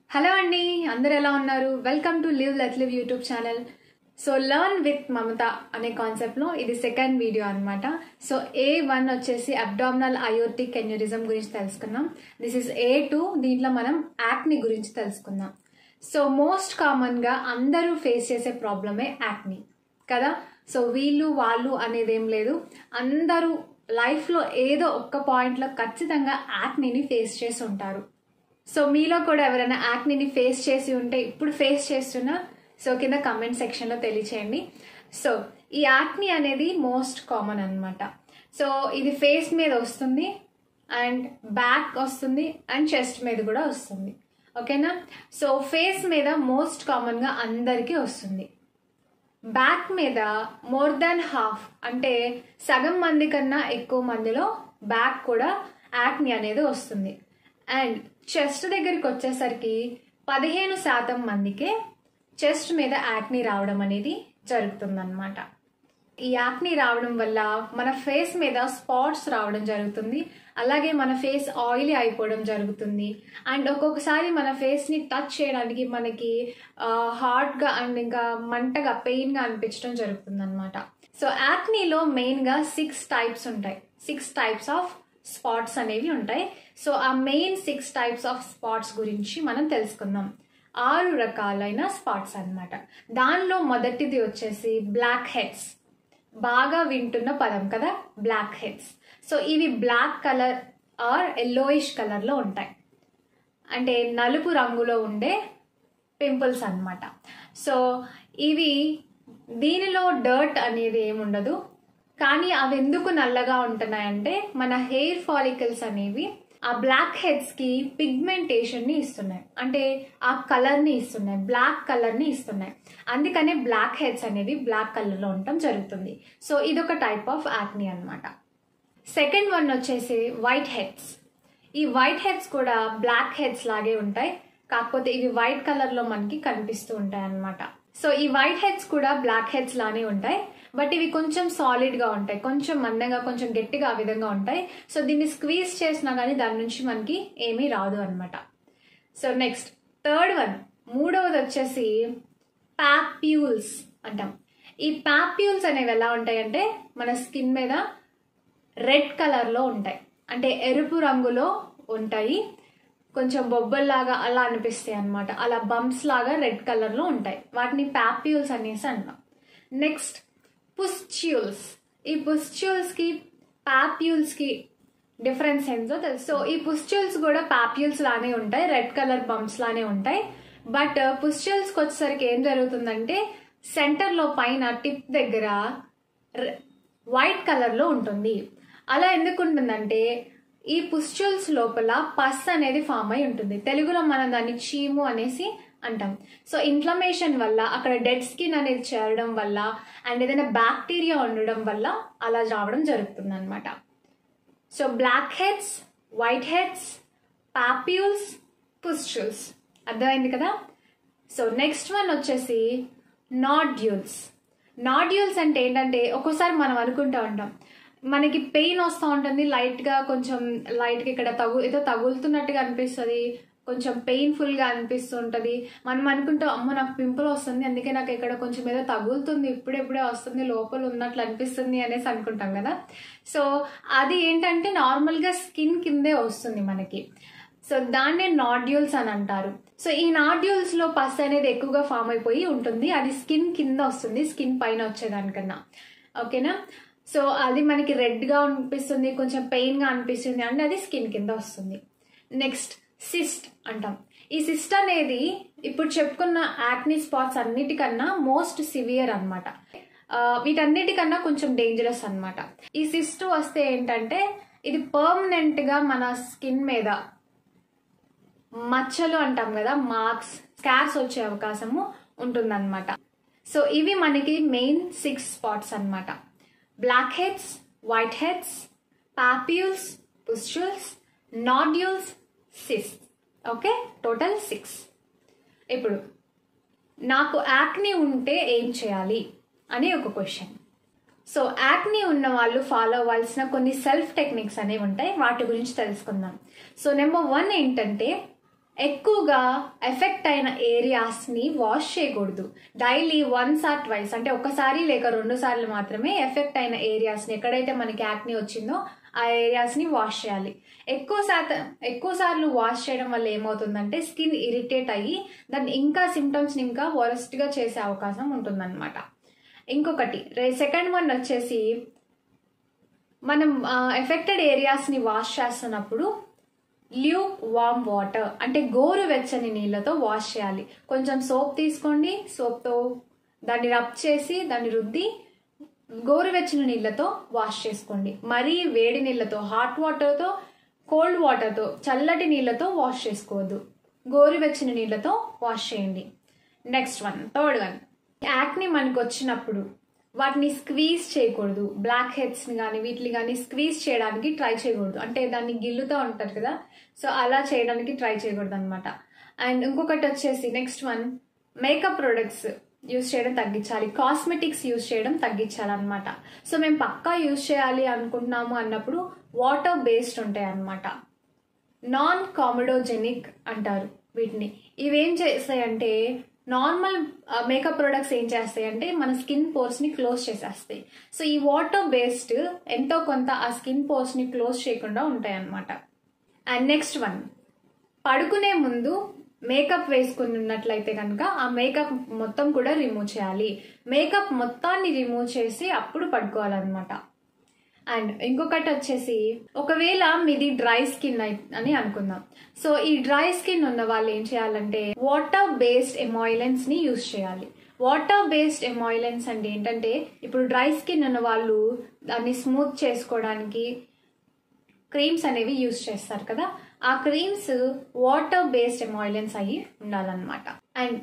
hello అండి అందరు ఎలా ఉన్నారు welcome to live let live YouTube channel so learn with Mamata అనే కాన్సెప్ట్లో ఇది సెకండ్ వీడియో అనమాట సో ఏ వన్ వచ్చేసి అబ్డామినల్ అయోటిక్ ఎన్యూరిజం గురించి తెలుసుకున్నాం దిస్ ఇస్ ఏ టూ దీంట్లో మనం యాక్ని గురించి తెలుసుకుందాం సో మోస్ట్ కామన్గా అందరూ ఫేస్ చేసే ప్రాబ్లమే యాక్ని కదా సో వీళ్ళు వాళ్ళు అనేది ఏం లేదు అందరూ లైఫ్లో ఏదో ఒక్క పాయింట్లో ఖచ్చితంగా యాక్నీని ఫేస్ చేసి ఉంటారు సో మీలో కూడా ఎవరైనా యాక్నీని ఫేస్ చేసి ఉంటే ఇప్పుడు ఫేస్ చేస్తున్నా సో కింద కమెంట్ సెక్షన్లో తెలియచేయండి సో ఈ యాక్ని అనేది మోస్ట్ కామన్ అనమాట సో ఇది ఫేస్ మీద వస్తుంది అండ్ బ్యాక్ వస్తుంది అండ్ చెస్ట్ మీద కూడా వస్తుంది ఓకేనా సో ఫేస్ మీద మోస్ట్ కామన్గా అందరికీ వస్తుంది బ్యాక్ మీద మోర్ దాన్ హాఫ్ అంటే సగం మంది కన్నా ఎక్కువ మందిలో బ్యాక్ కూడా యాక్ని అనేది వస్తుంది అండ్ చెస్ట్ దగ్గరికి వచ్చేసరికి పదిహేను శాతం మందికే చెస్ట్ మీద యాక్ని రావడం అనేది జరుగుతుందన్నమాట ఈ యాక్ని రావడం వల్ల మన ఫేస్ మీద స్పాట్స్ రావడం జరుగుతుంది అలాగే మన ఫేస్ ఆయిలీ అయిపోవడం జరుగుతుంది అండ్ ఒక్కొక్కసారి మన ఫేస్ని టచ్ చేయడానికి మనకి హార్డ్గా అండ్ ఇంకా మంటగా పెయిన్గా అనిపించడం జరుగుతుంది అనమాట సో యాక్నీలో మెయిన్గా సిక్స్ టైప్స్ ఉంటాయి సిక్స్ టైప్స్ ఆఫ్ స్పాట్స్ అనేవి ఉంటాయి సో ఆ main six types of spots గురించి మనం తెలుసుకుందాం ఆరు రకాలైన స్పాట్స్ అనమాట దానిలో మొదటిది వచ్చేసి బ్లాక్ హెడ్స్ బాగా వింటున్న పదం కదా బ్లాక్ హెడ్స్ సో ఇవి బ్లాక్ కలర్ ఆర్ ఎల్లోయిష్ కలర్లో ఉంటాయి అంటే నలుపు రంగులో ఉండే పింపుల్స్ అనమాట సో ఇవి దీనిలో డర్ట్ అనేది ఏముండదు కానీ అవి ఎందుకు నల్లగా ఉంటున్నాయంటే మన హెయిర్ ఫాలికల్స్ అనేవి ఆ బ్లాక్ హెడ్స్కి పిగ్మెంటేషన్ని ఇస్తున్నాయి అంటే ఆ కలర్ని ఇస్తున్నాయి బ్లాక్ కలర్ని ఇస్తున్నాయి అందుకనే బ్లాక్ హెడ్స్ అనేవి బ్లాక్ కలర్లో ఉండటం జరుగుతుంది సో ఇదొక టైప్ ఆఫ్ యాక్ని అనమాట సెకండ్ వన్ వచ్చేసి వైట్ హెడ్స్ ఈ వైట్ హెడ్స్ కూడా బ్లాక్ హెడ్స్ లాగే ఉంటాయి కాకపోతే ఇవి వైట్ కలర్లో మనకి కనిపిస్తూ ఉంటాయి అన్నమాట సో ఈ వైట్ హెడ్స్ కూడా బ్లాక్ హెడ్స్ లానే ఉంటాయి బట్ ఇవి కొంచెం సాలిడ్గా ఉంటాయి కొంచెం మందంగా కొంచెం గట్టిగా ఆ విధంగా ఉంటాయి సో దీన్ని స్క్వీజ్ చేసినా కానీ దాని నుంచి మనకి ఏమీ రాదు అనమాట సో నెక్స్ట్ థర్డ్ వన్ మూడవది వచ్చేసి పాప్యూల్స్ అంటాం ఈ పాప్యూల్స్ అనేవి ఎలా ఉంటాయంటే మన స్కిన్ మీద రెడ్ కలర్లో ఉంటాయి అంటే ఎరుపు రంగులో ఉంటాయి కొంచెం బొబ్బల్లాగా అలా అనిపిస్తాయి అనమాట అలా బంప్స్ లాగా రెడ్ కలర్లో ఉంటాయి వాటిని పాప్యూల్స్ అనేసి అంటాం నెక్స్ట్ పుస్చ్యూల్స్ ఈ పుస్చ్యూల్స్కి పాప్యూల్స్కి డిఫరెన్స్ ఏంటో తెలుసు సో ఈ పుస్చ్యూల్స్ కూడా పాప్యూల్స్ లానే ఉంటాయి రెడ్ కలర్ బంప్స్ లానే ఉంటాయి బట్ పుస్చ్యూల్స్కి వచ్చేసరికి ఏం జరుగుతుందంటే సెంటర్లో పైన టిప్ దగ్గర వైట్ కలర్లో ఉంటుంది అలా ఎందుకు ఉంటుందంటే ఈ పుస్చుల్స్ లోపల పస్ అనేది ఫామ్ అయి ఉంటుంది తెలుగులో మనం దాన్ని చీము అనేసి అంటాం సో ఇన్ఫ్లమేషన్ వల్ల అక్కడ డెడ్ స్కిన్ అనేది చేరడం వల్ల అండ్ ఏదైనా బ్యాక్టీరియా ఉండడం వల్ల అలా రావడం జరుగుతుంది అనమాట so blackheads whiteheads papules pustules అర్థమైంది కదా సో నెక్స్ట్ వన్ వచ్చేసి నాడ్యూల్స్ నాడ్యూల్స్ అంటే ఏంటంటే ఒక్కోసారి మనం అనుకుంటూ ఉంటాం మనకి పెయిన్ వస్తూ ఉంటుంది లైట్గా కొంచెం లైట్గా ఇక్కడ తగు ఏదో తగులుతున్నట్టుగా అనిపిస్తుంది కొంచెం పెయిన్ఫుల్గా అనిపిస్తుంటుంది మనం అనుకుంటాం అమ్మ నాకు పింపుల్ వస్తుంది అందుకే నాకు ఇక్కడ కొంచెం ఏదో తగులుతుంది ఇప్పుడెప్పుడే వస్తుంది లోపల ఉన్నట్లు అనిపిస్తుంది అనేసి అనుకుంటాం కదా సో అది ఏంటంటే నార్మల్గా స్కిన్ కిందే వస్తుంది మనకి సో దాన్నే నాడ్యూల్స్ అని అంటారు సో ఈ నాడ్యూల్స్ లో పస్ అనేది ఎక్కువగా ఫామ్ అయిపోయి ఉంటుంది అది స్కిన్ కింద వస్తుంది స్కిన్ పైన వచ్చేదానికన్నా ఓకేనా సో అది మనకి రెడ్గా అనిపిస్తుంది కొంచెం పెయిన్గా అనిపిస్తుంది అంటే అది స్కిన్ కింద వస్తుంది నెక్స్ట్ సిస్ట్ అంటాం ఈ సిస్ట్ అనేది ఇప్పుడు చెప్పుకున్న యాక్ని స్పాట్స్ అన్నిటికన్నా మోస్ట్ సివియర్ అనమాట వీటన్నిటికన్నా కొంచెం డేంజరస్ అనమాట ఈ సిస్ట్ వస్తే ఏంటంటే ఇది పర్మనెంట్గా మన స్కిన్ మీద మచ్చలు అంటాం కదా మార్క్స్ స్కార్స్ వచ్చే అవకాశము ఉంటుందన్నమాట సో ఇవి మనకి మెయిన్ సిక్స్ స్పాట్స్ అనమాట blackheads whiteheads papules pustules nodules cyst okay total six ఇప్పుడు నాకు యాక్ని ఉంటే ఏం చేయాలి అని ఒక క్వశ్చన్ సో యాక్ని ఉన్న వాళ్ళు ఫాలో అవ్వాల్సిన కొన్ని సెల్ఫ్ టెక్నిక్స్ అనేవి ఉంటాయి వాటి గురించి తెలుసుకుందాం సో నెంబర్ వన్ ఏంటంటే ఎక్కువగా ఎఫెక్ట్ అయిన ఏరియాస్ని వాష్ చేయకూడదు డైలీ వన్స్ ఆర్ ట్వైస్ అంటే ఒకసారి లేక రెండు సార్లు మాత్రమే ఎఫెక్ట్ అయిన ఏరియాస్ని ఎక్కడైతే మనకి యాక్ని వచ్చిందో ఆ ఏరియాస్ని వాష్ చేయాలి ఎక్కువ శాతం ఎక్కువ సార్లు వాష్ చేయడం వల్ల ఏమవుతుందంటే స్కిన్ ఇరిటేట్ అయ్యి దాన్ని ఇంకా సిమ్టమ్స్ని ఇంకా వరస్ట్గా చేసే అవకాశం ఉంటుందన్నమాట ఇంకొకటి సెకండ్ వన్ వచ్చేసి మనం ఎఫెక్టెడ్ ఏరియాస్ని వాష్ చేస్తున్నప్పుడు ల్యూ వామ్ వాటర్ అంటే గోరు వెచ్చని నీళ్ళతో వాష్ చేయాలి కొంచెం సోప్ తీసుకోండి సోప్తో దాన్ని రబ్ చేసి దాన్ని రుద్ది గోరువెచ్చని నీళ్ళతో వాష్ చేసుకోండి మరీ వేడి నీళ్ళతో హాట్ వాటర్తో కోల్డ్ వాటర్తో చల్లటి నీళ్ళతో వాష్ చేసుకోవద్దు గోరువెచ్చని నీళ్ళతో వాష్ చేయండి next one third one acne మనకు వచ్చినప్పుడు వాటిని స్క్వీజ్ చేయకూడదు బ్లాక్ హెడ్స్ని కానీ వీటిని కానీ స్క్వీజ్ చేయడానికి ట్రై చేయకూడదు అంటే దాన్ని గిల్లుతూ ఉంటారు కదా సో అలా చేయడానికి ట్రై చేయకూడదు అనమాట అండ్ ఇంకొకటి వచ్చేసి next one makeup products use చేయడం తగ్గించాలి కాస్మెటిక్స్ యూస్ చేయడం తగ్గించాలన్నమాట సో మేము పక్కా యూస్ చేయాలి అనుకుంటున్నాము అన్నప్పుడు వాటర్ బేస్డ్ ఉంటాయి అన్నమాట నాన్ కామెడోజెనిక్ అంటారు వీటిని ఇవేం చేస్తాయంటే నార్మల్ మేకప్ ప్రొడక్ట్స్ ఏం చేస్తాయి అంటే మన స్కిన్ పోర్స్ ని క్లోజ్ చేసేస్తాయి సో ఈ వాటర్ బేస్డ్ ఎంతో కొంత ఆ స్కిన్ పోర్స్ ని క్లోజ్ చేయకుండా ఉంటాయి అన్నమాట అండ్ నెక్స్ట్ వన్ పడుకునే ముందు మేకప్ వేసుకుని ఉన్నట్లయితే కనుక ఆ మేకప్ మొత్తం కూడా రిమూవ్ చేయాలి మేకప్ మొత్తాన్ని రిమూవ్ చేసి అప్పుడు పడుకోవాలన్నమాట అండ్ ఇంకొకటి వచ్చేసి ఒకవేళ మీది డ్రై స్కిన్ అని అనుకుందాం సో ఈ డ్రై స్కిన్ ఉన్న వాళ్ళు ఏం చేయాలంటే వాటర్ బేస్డ్ ఎమాయిలెన్స్ ని యూస్ చేయాలి వాటర్ బేస్డ్ ఎమాయిలెన్స్ అంటే ఏంటంటే ఇప్పుడు డ్రై స్కిన్ ఉన్న వాళ్ళు దాన్ని స్మూత్ చేసుకోవడానికి క్రీమ్స్ అనేవి యూస్ చేస్తారు కదా ఆ క్రీమ్స్ వాటర్ బేస్డ్ ఎమాయిలెన్స్ అయ్యి ఉండాలన్నమాట అండ్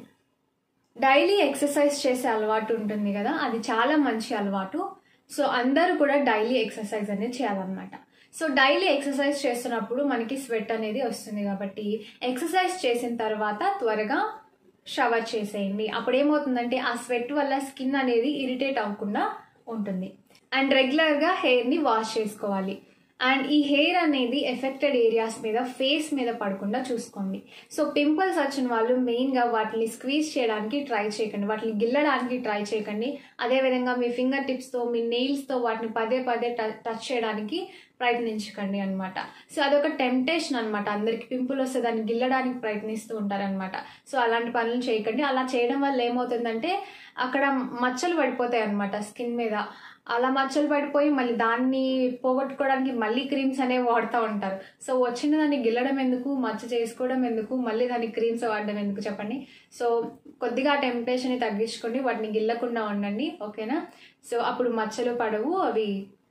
డైలీ ఎక్సర్సైజ్ చేసే అలవాటు ఉంటుంది కదా అది చాలా మంచి అలవాటు సో అందరూ కూడా డైలీ ఎక్సర్సైజ్ అనేది చేయాలన్నమాట సో డైలీ ఎక్సర్సైజ్ చేస్తున్నప్పుడు మనకి స్వెట్ అనేది వస్తుంది కాబట్టి ఎక్సర్సైజ్ చేసిన తర్వాత త్వరగా షవర్ చేసేయండి అప్పుడు ఏమవుతుందంటే ఆ స్వెట్ వల్ల స్కిన్ అనేది ఇరిటేట్ అవ్వకుండా ఉంటుంది అండ్ రెగ్యులర్గా హెయిర్ని వాష్ చేసుకోవాలి అండ్ ఈ హెయిర్ అనేది ఎఫెక్టెడ్ ఏరియాస్ మీద ఫేస్ మీద పడకుండా చూసుకోండి సో పింపుల్స్ వచ్చిన వాళ్ళు మెయిన్గా వాటిని స్క్వీజ్ చేయడానికి ట్రై చేయకండి వాటిని గిల్లడానికి ట్రై చేయకండి అదేవిధంగా మీ ఫింగర్ టిప్స్తో మీ నెయిల్స్తో వాటిని పదే పదే టచ్ చేయడానికి ప్రయత్నించకండి అనమాట సో అదొక టెంప్టేషన్ అనమాట అందరికి పింపుల్ వస్తే దాన్ని గిల్లడానికి ప్రయత్నిస్తూ ఉంటారనమాట సో అలాంటి పనులు చేయకండి అలా చేయడం వల్ల ఏమవుతుందంటే అక్కడ మచ్చలు పడిపోతాయి అనమాట స్కిన్ మీద అలా మచ్చలు పడిపోయి మళ్ళీ దాన్ని పోగొట్టుకోవడానికి మళ్ళీ క్రీమ్స్ అనేవి వాడుతూ ఉంటారు సో వచ్చిన దాన్ని గిల్లడం ఎందుకు మచ్చ చేసుకోవడం ఎందుకు మళ్ళీ దాన్ని క్రీమ్స్ వాడడం ఎందుకు చెప్పండి సో కొద్దిగా టెంప్టేషన్ తగ్గించుకోండి వాటిని గిల్లకుండా ఉండండి ఓకేనా సో అప్పుడు మచ్చలు పడవు అవి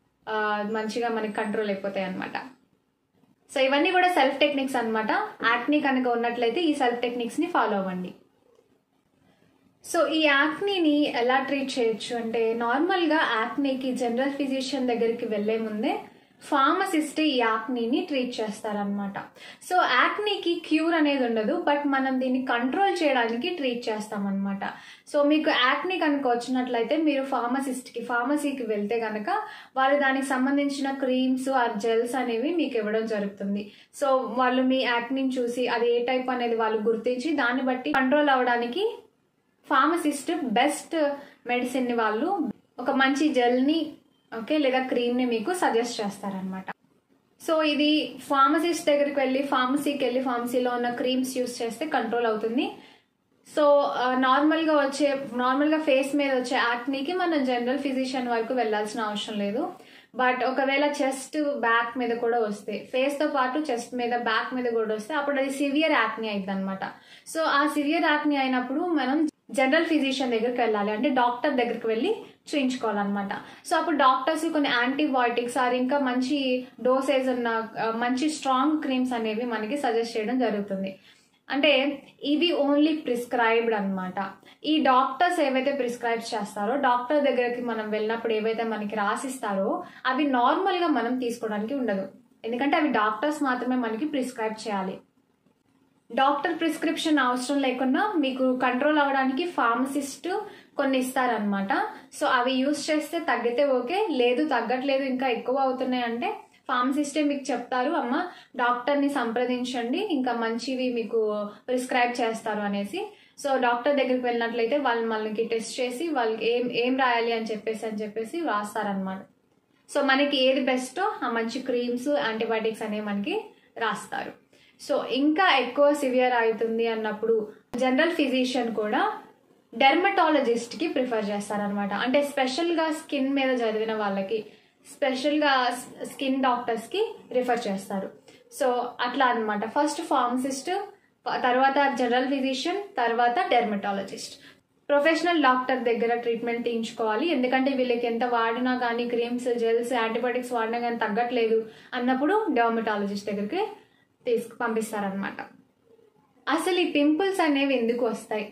మంచిగా మనకి కంట్రోల్ అయిపోతాయి అనమాట సో ఇవన్నీ కూడా సెల్ఫ్ టెక్నిక్స్ అనమాట యాక్ని కనుక ఉన్నట్లయితే ఈ సెల్ఫ్ టెక్నిక్స్ని ఫాలో అవ్వండి సో ఈ యాక్నీని ఎలా ట్రీట్ చేయొచ్చు అంటే నార్మల్గా యాక్నీకి జనరల్ ఫిజిషియన్ దగ్గరికి వెళ్లే ముందే ఫార్మసిస్ట్ ఈ యాక్నీని ట్రీట్ చేస్తారనమాట సో యాక్నీకి క్యూర్ అనేది ఉండదు బట్ మనం దీన్ని కంట్రోల్ చేయడానికి ట్రీట్ చేస్తామన్నమాట సో మీకు యాక్నీ కనుక వచ్చినట్లయితే మీరు ఫార్మసిస్ట్కి ఫార్మసీకి వెళ్తే కనుక వాళ్ళు దానికి సంబంధించిన క్రీమ్స్ ఆర్ జెల్స్ అనేవి మీకు ఇవ్వడం జరుగుతుంది సో వాళ్ళు మీ యాక్నీని చూసి అది ఏ టైప్ అనేది వాళ్ళు గుర్తించి దాన్ని బట్టి కంట్రోల్ అవ్వడానికి ఫార్మసిస్ట్ బెస్ట్ మెడిసిన్ని వాళ్ళు ఒక మంచి జెల్ని ఓకే లేదా క్రీమ్ని మీకు సజెస్ట్ చేస్తారనమాట సో ఇది ఫార్మసిస్ట్ దగ్గరికి వెళ్ళి ఫార్మసీకి వెళ్ళి ఫార్మసీలో ఉన్న క్రీమ్స్ యూస్ చేస్తే కంట్రోల్ అవుతుంది సో నార్మల్గా వచ్చే నార్మల్గా ఫేస్ మీద వచ్చే యాక్నీకి మనం జనరల్ ఫిజిషియన్ వరకు వెళ్ళాల్సిన అవసరం లేదు బట్ ఒకవేళ చెస్ట్ బ్యాక్ మీద కూడా వస్తే ఫేస్తో పాటు చెస్ట్ మీద బ్యాక్ మీద కూడా వస్తే అప్పుడు అది సివియర్ యాక్నీ అయింది అనమాట సో ఆ సివియర్ యాక్నీ అయినప్పుడు మనం జనరల్ ఫిజిషియన్ దగ్గరికి వెళ్ళాలి అంటే డాక్టర్ దగ్గరికి వెళ్ళి చూయించుకోవాలన్నమాట సో అప్పుడు డాక్టర్స్ కొన్ని యాంటీబయాటిక్స్ ఆర్ ఇంకా మంచి డోసేజ్ ఉన్న మంచి స్ట్రాంగ్ క్రీమ్స్ అనేవి మనకి సజెస్ట్ చేయడం జరుగుతుంది అంటే ఇవి ఓన్లీ ప్రిస్క్రైబ్డ్ అనమాట ఈ డాక్టర్స్ ఏవైతే ప్రిస్క్రైబ్ చేస్తారో డాక్టర్ దగ్గరికి మనం వెళ్ళినప్పుడు ఏవైతే మనకి రాసిస్తారో అవి నార్మల్గా మనం తీసుకోవడానికి ఉండదు ఎందుకంటే అవి డాక్టర్స్ మాత్రమే మనకి ప్రిస్క్రైబ్ చేయాలి డాక్టర్ ప్రిస్క్రిప్షన్ అవసరం లేకుండా మీకు కంట్రోల్ అవ్వడానికి ఫార్మసిస్ట్ కొన్ని ఇస్తారనమాట సో అవి యూస్ చేస్తే తగ్గితే ఓకే లేదు తగ్గట్లేదు ఇంకా ఎక్కువ అవుతున్నాయి అంటే ఫార్మసిస్టే మీకు చెప్తారు అమ్మ డాక్టర్ని సంప్రదించండి ఇంకా మంచివి మీకు ప్రిస్క్రైబ్ చేస్తారు అనేసి సో డాక్టర్ దగ్గరికి వెళ్ళినట్లయితే వాళ్ళు మనకి టెస్ట్ చేసి వాళ్ళకి ఏం ఏం రాయాలి అని చెప్పేసి అని చెప్పేసి రాస్తారనమాట సో మనకి ఏది బెస్టో ఆ మంచి క్రీమ్స్ యాంటీబయాటిక్స్ అనేవి మనకి రాస్తారు సో ఇంకా ఎక్కువ సివియర్ అవుతుంది అన్నప్పుడు జనరల్ ఫిజిషియన్ కూడా డెర్మటాలజిస్ట్కి ప్రిఫర్ చేస్తారనమాట అంటే స్పెషల్గా స్కిన్ మీద చదివిన వాళ్ళకి స్పెషల్గా స్కిన్ డాక్టర్స్కి రిఫర్ చేస్తారు సో అట్లా అనమాట ఫస్ట్ ఫార్మసిస్ట్ తర్వాత జనరల్ ఫిజిషియన్ తర్వాత డెర్మటాలజిస్ట్ ప్రొఫెషనల్ డాక్టర్ దగ్గర ట్రీట్మెంట్ తీయించుకోవాలి ఎందుకంటే వీళ్ళకి ఎంత వాడినా కానీ క్రీమ్స్ జెల్స్ యాంటీబయాటిక్స్ వాడినా కానీ తగ్గట్లేదు అన్నప్పుడు డెర్మటాలజిస్ట్ దగ్గరికి తీసుకు పంపిస్తారనమాట అసలు ఈ పింపుల్స్ అనేవి ఎందుకు వస్తాయి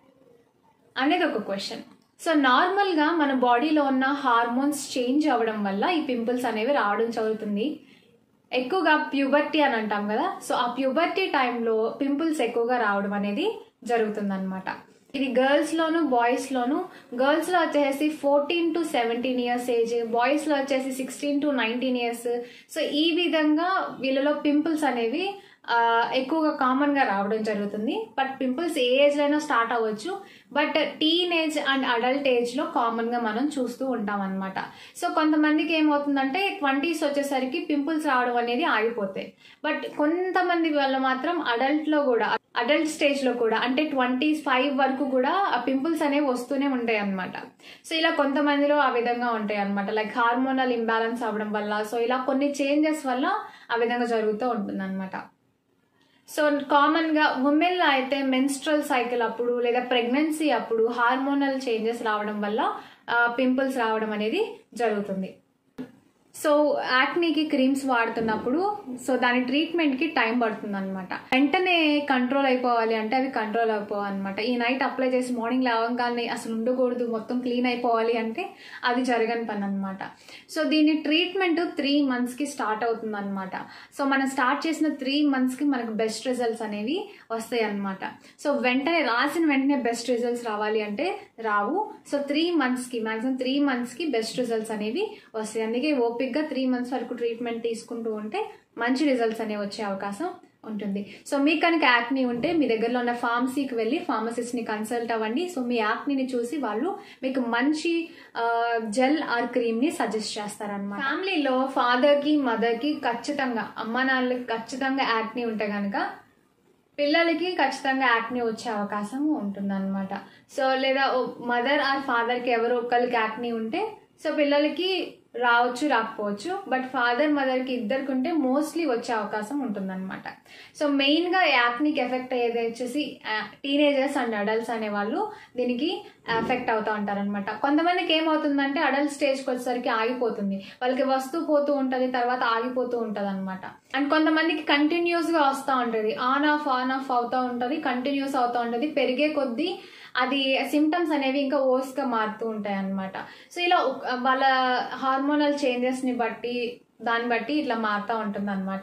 అనేది ఒక క్వశ్చన్ సో నార్మల్గా మన బాడీలో ఉన్న హార్మోన్స్ చేంజ్ అవ్వడం వల్ల ఈ పింపుల్స్ అనేవి రావడం జరుగుతుంది ఎక్కువగా ప్యూబర్టీ అని అంటాం కదా సో ఆ ప్యూబర్టీ టైంలో పింపుల్స్ ఎక్కువగా రావడం అనేది జరుగుతుందన్నమాట ఇది గర్ల్స్లోను బాయ్స్లోను గర్ల్స్లో వచ్చేసి fourteen to seventeen years age బాయ్స్లో వచ్చేసి sixteen to nineteen years so ఈ విధంగా వీళ్ళలో పింపుల్స్ అనేవి ఎక్కువగా కామన్గా రావడం జరుగుతుంది బట్ పింపుల్స్ ఏ ఏజ్లో అయినా స్టార్ట్ అవ్వచ్చు but teen age and adult ఏజ్లో కామన్గా మనం చూస్తూ ఉంటాం అనమాట సో కొంతమందికి ఏమవుతుందంటే ట్వంటీస్ వచ్చేసరికి పింపుల్స్ రావడం అనేది ఆగిపోతాయి బట్ కొంతమంది వల్ల మాత్రం అడల్ట్లో కూడా అడల్ట్ స్టేజ్లో కూడా అంటే ట్వంటీ ఫైవ్ వరకు కూడా ఆ పింపుల్స్ అనేవి వస్తూనే ఉంటాయి అనమాట సో ఇలా కొంతమందిలో ఆ విధంగా ఉంటాయి అనమాట లైక్ హార్మోనల్ ఇంబ్యాలెన్స్ అవ్వడం వల్ల సో ఇలా కొన్ని చేంజెస్ వల్ల ఆ విధంగా జరుగుతూ ఉంటుంది అనమాట సో కామన్గా ఉమెన్లో అయితే మెన్స్ట్రల్ సైకిల్ అప్పుడు లేదా ప్రెగ్నెన్సీ అప్పుడు హార్మోనల్ చేంజెస్ రావడం వల్ల పింపుల్స్ రావడం అనేది జరుగుతుంది సో యాక్నీకి క్రీమ్స్ వాడుతున్నప్పుడు సో దాని ట్రీట్మెంట్కి టైం పడుతుంది అనమాట వెంటనే కంట్రోల్ అయిపోవాలి అంటే అవి కంట్రోల్ అయిపోవాలి అనమాట ఈ నైట్ అప్లై చేసి మార్నింగ్ లేవగానే అసలు ఉండకూడదు మొత్తం క్లీన్ అయిపోవాలి అంటే అది జరగని పని అనమాట సో దీని ట్రీట్మెంట్ త్రీ మంత్స్కి స్టార్ట్ అవుతుంది అనమాట సో మనం స్టార్ట్ చేసిన త్రీ మంత్స్కి మనకు బెస్ట్ రిజల్ట్స్ అనేవి వస్తాయి అనమాట సో వెంటనే రాసిన వెంటనే బెస్ట్ రిజల్ట్స్ రావాలి అంటే రావు సో త్రీ మంత్స్కి మ్యాక్సిమం త్రీ మంత్స్కి బెస్ట్ రిజల్ట్స్ అనేవి వస్తాయి అందుకే ఓపిక్గా త్రీ మంత్స్ వరకు ట్రీట్మెంట్ తీసుకుంటూ ఉంటే మంచి రిజల్ట్స్ అనేవి వచ్చే అవకాశం ఉంటుంది సో మీకు కనుక యాక్నీ ఉంటే మీ దగ్గరలో ఉన్న ఫార్మసీకి వెళ్ళి ఫార్మసిస్ట్ని కన్సల్ట్ అవ్వండి సో మీ యాక్నీని చూసి వాళ్ళు మీకు మంచి జెల్ ఆర్ క్రీమ్ని సజెస్ట్ చేస్తారనమాట ఫ్యామిలీలో ఫాదర్కి మదర్కి ఖచ్చితంగా అమ్మ నాన్నలకి ఖచ్చితంగా యాక్నీ ఉంటే కనుక పిల్లలకి ఖచ్చితంగా యాక్నీ వచ్చే అవకాశం ఉంటుందన్నమాట సో లేదా మదర్ ఆర్ ఫాదర్కి ఎవరు ఒకరికి యాక్నీ ఉంటే సో పిల్లలకి రావచ్చు రాకపోవచ్చు బట్ ఫాదర్ మదర్కి ఇద్దరికి ఉంటే మోస్ట్లీ వచ్చే అవకాశం ఉంటుందన్నమాట సో మెయిన్గా యాక్నిక్ ఎఫెక్ట్ అయ్యేది వచ్చేసి టీనేజర్స్ అండ్ అడల్ట్స్ అనే వాళ్ళు దీనికి ఎఫెక్ట్ అవుతూ ఉంటారనమాట కొంతమందికి ఏమవుతుందంటే అడల్ట్ స్టేజ్కి వచ్చేసరికి ఆగిపోతుంది వాళ్ళకి వస్తూ పోతూ ఉంటుంది తర్వాత ఆగిపోతూ ఉంటుంది అనమాట అండ్ కొంతమందికి కంటిన్యూస్గా వస్తూ ఉంటుంది ఆన్ ఆఫ్ ఆన్ ఆఫ్ అవుతూ ఉంటుంది కంటిన్యూస్ అవుతూ ఉంటుంది పెరిగే కొద్దీ అది సిమ్టమ్స్ అనేవి ఇంకా ఓస్గా మారుతూ ఉంటాయి అన్నమాట సో ఇలా వాళ్ళ హార్మోనల్ చేంజెస్ని బట్టి దాన్ని బట్టి ఇట్లా మారుతూ ఉంటుంది అనమాట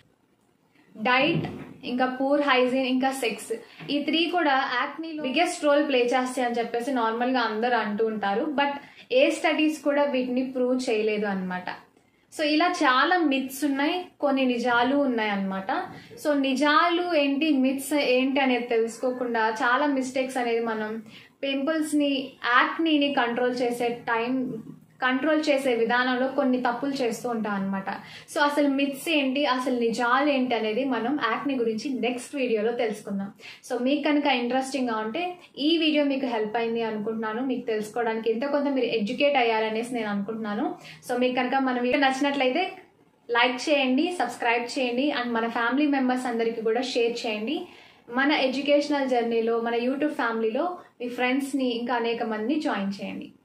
డైట్ ఇంకా పూర్ హైజీన్ ఇంకా సెక్స్ ఈ త్రీ కూడా యాక్నీలో బిగ్గెస్ట్ రోల్ ప్లే చేస్తాయి అని చెప్పేసి నార్మల్గా అందరూ అంటూ ఉంటారు బట్ ఏ స్టడీస్ కూడా వీటిని ప్రూవ్ చేయలేదు అనమాట సో ఇలా చాలా మిత్స్ ఉన్నాయి కొన్ని నిజాలు ఉన్నాయి అన్నమాట సో నిజాలు ఏంటి మిత్స్ ఏంటి అనేది తెలుసుకోకుండా చాలా మిస్టేక్స్ అనేది మనం పింపుల్స్ని యాక్నీని కంట్రోల్ చేసే టైం కంట్రోల్ చేసే విధానంలో కొన్ని తప్పులు చేస్తూ ఉంటాం అనమాట సో అసలు మిత్స్ ఏంటి అసలు నిజాలు ఏంటి అనేది మనం యాక్ని గురించి నెక్స్ట్ వీడియోలో తెలుసుకుందాం సో మీకు కనుక ఇంట్రెస్టింగ్గా ఉంటే ఈ వీడియో మీకు హెల్ప్ అయింది అనుకుంటున్నాను మీకు తెలుసుకోవడానికి ఎంతో కొంత మీరు ఎడ్యుకేట్ అయ్యారనేసి నేను అనుకుంటున్నాను సో మీకు కనుక మన వీడియో నచ్చినట్లయితే లైక్ చేయండి సబ్స్క్రైబ్ చేయండి అండ్ మన ఫ్యామిలీ మెంబర్స్ అందరికీ కూడా షేర్ చేయండి మన ఎడ్యుకేషనల్ జర్నీలో మన యూట్యూబ్ ఫ్యామిలీలో మీ ఫ్రెండ్స్ని ఇంకా అనేక మందిని జాయిన్ చేయండి